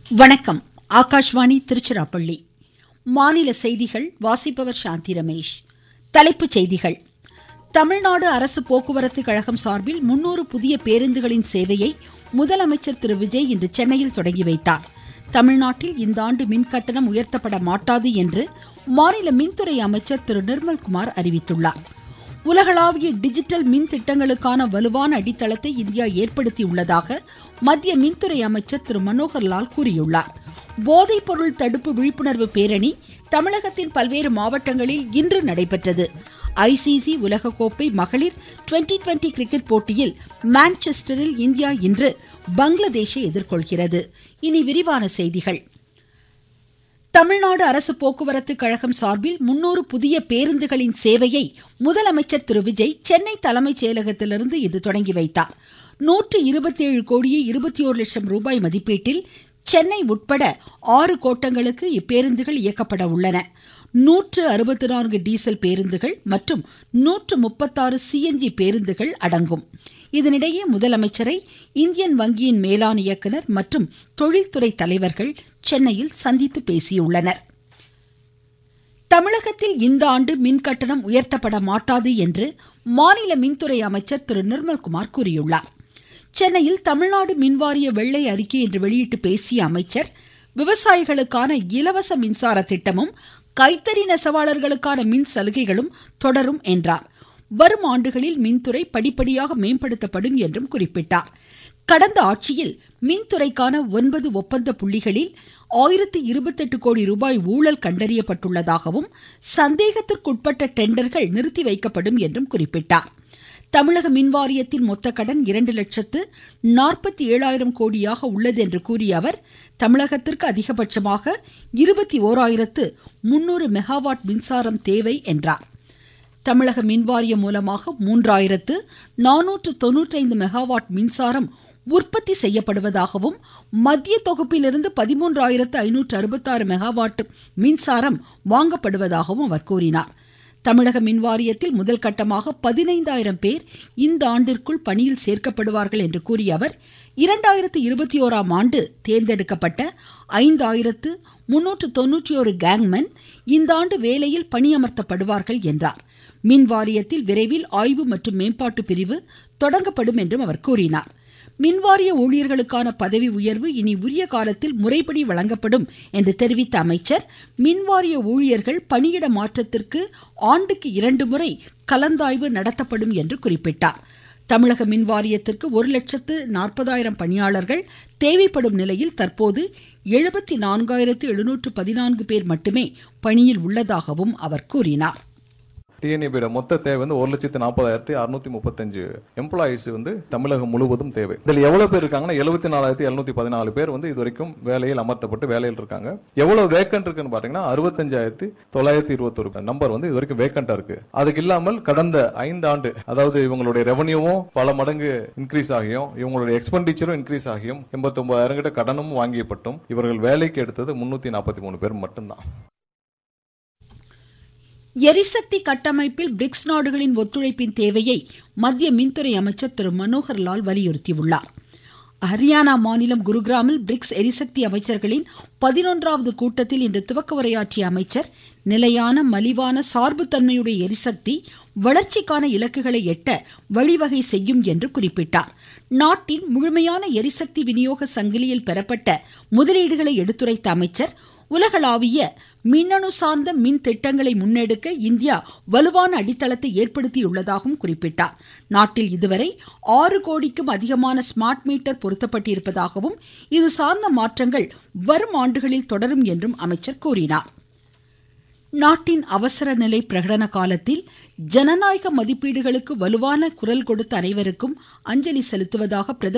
வணக்கம் ஆகாஷ்வாணி திருச்சிராப்பள்ளி மாநில செய்திகள் வாசிப்பவர் சாந்தி ரமேஷ் தலைப்புச் செய்திகள் தமிழ்நாடு அரசு போக்குவரத்து கழகம் சார்பில் முன்னூறு புதிய பேருந்துகளின் சேவையை முதலமைச்சர் திரு விஜய் இன்று சென்னையில் தொடங்கி வைத்தார் தமிழ்நாட்டில் இந்த ஆண்டு மின் கட்டணம் உயர்த்தப்பட மாட்டாது என்று மாநில மின்துறை அமைச்சர் திரு நிர்மல்குமார் அறிவித்துள்ளார் உலகளாவிய டிஜிட்டல் மின் திட்டங்களுக்கான வலுவான அடித்தளத்தை இந்தியா ஏற்படுத்தியுள்ளதாக மத்திய மின்துறை அமைச்சர் திரு மனோகர் லால் கூறியுள்ளார் போதைப் பொருள் தடுப்பு விழிப்புணர்வு பேரணி தமிழகத்தின் பல்வேறு மாவட்டங்களில் இன்று நடைபெற்றது ஐசிசி உலகக்கோப்பை மகளிர் டுவெண்டி டுவெண்டி கிரிக்கெட் போட்டியில் மான்செஸ்டரில் இந்தியா இன்று பங்களாதேஷை எதிர்கொள்கிறது இனி விரிவான செய்திகள் தமிழ்நாடு அரசு போக்குவரத்து கழகம் சார்பில் முன்னூறு புதிய பேருந்துகளின் சேவையை முதலமைச்சர் திரு விஜய் சென்னை தலைமைச் செயலகத்திலிருந்து இன்று தொடங்கி வைத்தார் நூற்று இருபத்தி ஏழு கோடியே இருபத்தி ஓரு லட்சம் ரூபாய் மதிப்பீட்டில் சென்னை உட்பட ஆறு கோட்டங்களுக்கு இப்பேருந்துகள் இயக்கப்பட உள்ளன நூற்று அறுபத்தி நான்கு டீசல் பேருந்துகள் மற்றும் நூற்று முப்பத்தாறு சிஎன்ஜி பேருந்துகள் அடங்கும் இதனிடையே முதலமைச்சரை இந்தியன் வங்கியின் மேலாண் இயக்குனர் மற்றும் தொழில்துறை தலைவர்கள் சென்னையில் சந்தித்து பேசியுள்ளனர் தமிழகத்தில் இந்த ஆண்டு மின் கட்டணம் உயர்த்தப்பட மாட்டாது என்று மாநில மின்துறை அமைச்சர் திரு நிர்மல்குமார் கூறியுள்ளார் சென்னையில் தமிழ்நாடு மின்வாரிய வெள்ளை அறிக்கை என்று வெளியிட்டு பேசிய அமைச்சர் விவசாயிகளுக்கான இலவச மின்சார திட்டமும் கைத்தறி நெசவாளர்களுக்கான மின் சலுகைகளும் தொடரும் என்றார் வரும் ஆண்டுகளில் மின்துறை படிப்படியாக மேம்படுத்தப்படும் என்றும் குறிப்பிட்டார் கடந்த ஆட்சியில் மின்துறைக்கான ஒன்பது ஒப்பந்த புள்ளிகளில் ஆயிரத்தி இருபத்தெட்டு கோடி ரூபாய் ஊழல் கண்டறியப்பட்டுள்ளதாகவும் சந்தேகத்திற்குட்பட்ட டெண்டர்கள் நிறுத்தி வைக்கப்படும் என்றும் குறிப்பிட்டார் தமிழக மின்வாரியத்தின் மொத்த கடன் இரண்டு லட்சத்து நாற்பத்தி ஏழாயிரம் கோடியாக உள்ளது என்று கூறிய அவர் தமிழகத்திற்கு அதிகபட்சமாக இருபத்தி ஓராயிரத்து முன்னூறு மெகாவாட் மின்சாரம் தேவை என்றார் தமிழக மின்வாரியம் மூலமாக மூன்றாயிரத்து நானூற்று தொன்னூற்றைந்து மெகாவாட் மின்சாரம் உற்பத்தி செய்யப்படுவதாகவும் மத்திய தொகுப்பிலிருந்து பதிமூன்றாயிரத்து ஐநூற்று அறுபத்தாறு மெகாவாட் மின்சாரம் வாங்கப்படுவதாகவும் அவர் கூறினார் தமிழக மின்வாரியத்தில் முதல் கட்டமாக பதினைந்தாயிரம் பேர் இந்த ஆண்டிற்குள் பணியில் சேர்க்கப்படுவார்கள் என்று கூறிய அவர் இரண்டாயிரத்து இருபத்தி ஓராம் ஆண்டு தேர்ந்தெடுக்கப்பட்ட ஐந்தாயிரத்து முன்னூற்று தொன்னூற்றி ஒரு கேங்மென் இந்த ஆண்டு வேலையில் பணியமர்த்தப்படுவார்கள் என்றார் மின் வாரியத்தில் விரைவில் ஆய்வு மற்றும் மேம்பாட்டு பிரிவு தொடங்கப்படும் என்றும் அவர் கூறினார் மின்வாரிய ஊழியர்களுக்கான பதவி உயர்வு இனி உரிய காலத்தில் முறைப்படி வழங்கப்படும் என்று தெரிவித்த அமைச்சர் மின்வாரிய ஊழியர்கள் பணியிட மாற்றத்திற்கு ஆண்டுக்கு இரண்டு முறை கலந்தாய்வு நடத்தப்படும் என்று குறிப்பிட்டார் தமிழக மின்வாரியத்திற்கு ஒரு லட்சத்து நாற்பதாயிரம் பணியாளர்கள் தேவைப்படும் நிலையில் தற்போது எழுபத்தி நான்காயிரத்து எழுநூற்று பதினான்கு பேர் மட்டுமே பணியில் உள்ளதாகவும் அவர் கூறினார் டிஎன்ஏபியோட மொத்த தேவை வந்து ஒரு லட்சத்து நாற்பதாயிரத்தி அறுநூத்தி முப்பத்தஞ்சு எம்ப்ளாயிஸ் வந்து தமிழகம் முழுவதும் தேவை இதில் எவ்வளவு பேர் இருக்காங்கன்னா எழுபத்தி நாலாயிரத்தி எழுநூத்தி பதினாலு பேர் வந்து இது வரைக்கும் வேலையில் அமர்த்தப்பட்டு வேலையில் இருக்காங்க எவ்வளவு வேக்கன்ட் இருக்குன்னு பாத்தீங்கன்னா அறுபத்தஞ்சாயிரத்தி தொள்ளாயிரத்தி இருபத்தொரு நம்பர் வந்து இது வரைக்கும் வேக்கண்டா இருக்கு அதுக்கு இல்லாமல் கடந்த ஐந்து ஆண்டு அதாவது இவங்களுடைய ரெவன்யூவும் பல மடங்கு இன்க்ரீஸ் ஆகியும் இவங்களுடைய எக்ஸ்பெண்டிச்சரும் இன்க்ரீஸ் ஆகியும் எண்பத்தி ஒன்பதாயிரம் கிட்ட கடனும் வாங்கியப்பட்டும் இவர்கள் வேலைக்கு எடுத்தது முன்னூத்தி நாற்பத்தி மூணு பேர் மட்டும்தான் எரிசக்தி கட்டமைப்பில் பிரிக்ஸ் நாடுகளின் ஒத்துழைப்பின் தேவையை மத்திய மின்துறை அமைச்சர் திரு மனோகர் லால் வலியுறுத்தியுள்ளார் ஹரியானா மாநிலம் குருகிராமில் பிரிக்ஸ் எரிசக்தி அமைச்சர்களின் பதினொன்றாவது கூட்டத்தில் இன்று துவக்க உரையாற்றிய அமைச்சர் நிலையான மலிவான சார்புத்தன்மையுடைய எரிசக்தி வளர்ச்சிக்கான இலக்குகளை எட்ட வழிவகை செய்யும் என்று குறிப்பிட்டார் நாட்டின் முழுமையான எரிசக்தி விநியோக சங்கிலியில் பெறப்பட்ட முதலீடுகளை எடுத்துரைத்த அமைச்சர் உலகளாவிய மின்னணு சார்ந்த மின் திட்டங்களை முன்னெடுக்க இந்தியா வலுவான அடித்தளத்தை ஏற்படுத்தியுள்ளதாகவும் குறிப்பிட்டார் நாட்டில் இதுவரை ஆறு கோடிக்கும் அதிகமான ஸ்மார்ட் மீட்டர் பொருத்தப்பட்டிருப்பதாகவும் இது சார்ந்த மாற்றங்கள் வரும் ஆண்டுகளில் தொடரும் என்றும் அமைச்சர் கூறினார் நாட்டின் அவசர நிலை பிரகடன காலத்தில் ஜனநாயக மதிப்பீடுகளுக்கு வலுவான குரல் கொடுத்த அனைவருக்கும் அஞ்சலி செலுத்துவதாக பிரதமர்